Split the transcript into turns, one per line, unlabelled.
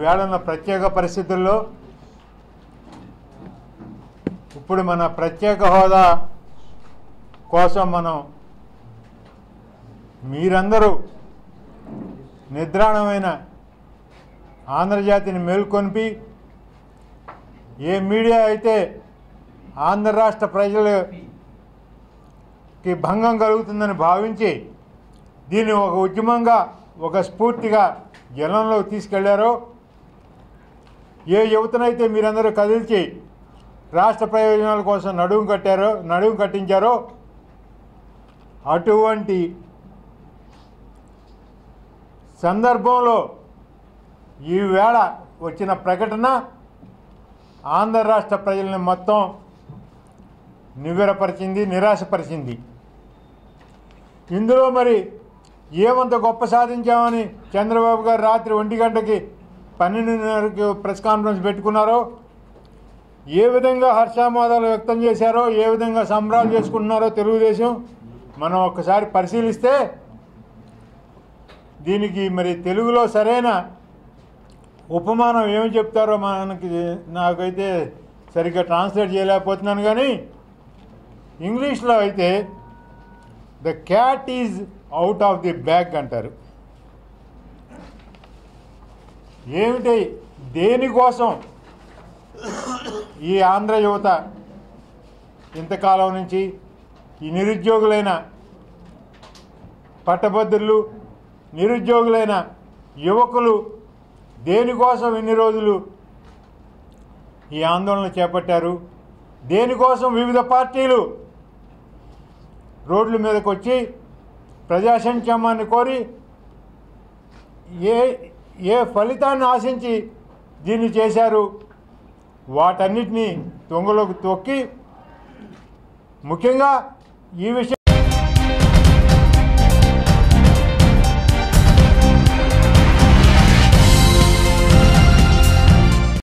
వేళన్న ప్రత్యేక పరిస్థితుల్లో ఇప్పుడు మన ప్రత్యేక హోదా కోసం మనం మీరందరూ నిద్రాణమైన ఆంధ్రజాతిని మేల్కొనిపి ఏ మీడియా అయితే ఆంధ్ర రాష్ట్ర ప్రజలకి భంగం కలుగుతుందని భావించి దీన్ని ఒక ఉద్యమంగా ఒక స్ఫూర్తిగా జనంలోకి తీసుకెళ్లారో ఏ యువతనైతే మీరందరూ కదిల్చి రాష్ట్ర ప్రయోజనాల కోసం నడుము కట్టారో నడుము కట్టించారో అటువంటి సందర్భంలో ఈవేళ వచ్చిన ప్రకటన ఆంధ్ర రాష్ట్ర ప్రజల్ని మొత్తం నివ్వెరపరిచింది నిరాశపరిచింది ఇందులో మరి ఏమంత గొప్ప సాధించామని చంద్రబాబు గారు రాత్రి ఒంటి గంటకి పన్నెండున్నరకి ప్రెస్ కాన్ఫరెన్స్ పెట్టుకున్నారో ఏ విధంగా హర్షామోదాలు వ్యక్తం చేశారో ఏ విధంగా సంబరాలు చేసుకుంటున్నారో తెలుగుదేశం మనం ఒక్కసారి పరిశీలిస్తే దీనికి మరి తెలుగులో సరైన ఉపమానం ఏమి చెప్తారో మనకి నాకైతే సరిగ్గా ట్రాన్స్లేట్ చేయలేకపోతున్నాను కానీ ఇంగ్లీష్లో అయితే the cat is out of the bag అంటారు ఏమిటి దేనికోసం ఈ ఆంధ్ర యువత ఇంతకాలం నుంచి ఈ నిరుద్యోగులైన పట్టభద్రులు నిరుద్యోగులైన యువకులు దేనికోసం ఇన్ని రోజులు ఈ ఆందోళన చేపట్టారు దేనికోసం వివిధ పార్టీలు రోడ్ల మీదకి వచ్చి ప్రజా సంక్షేమాన్ని కోరి ఏ ఏ ఫలితాన్ని ఆశించి దీన్ని చేశారు వాటన్నిటినీ తొంగలోకి తొక్కి ముఖ్యంగా ఈ విషయం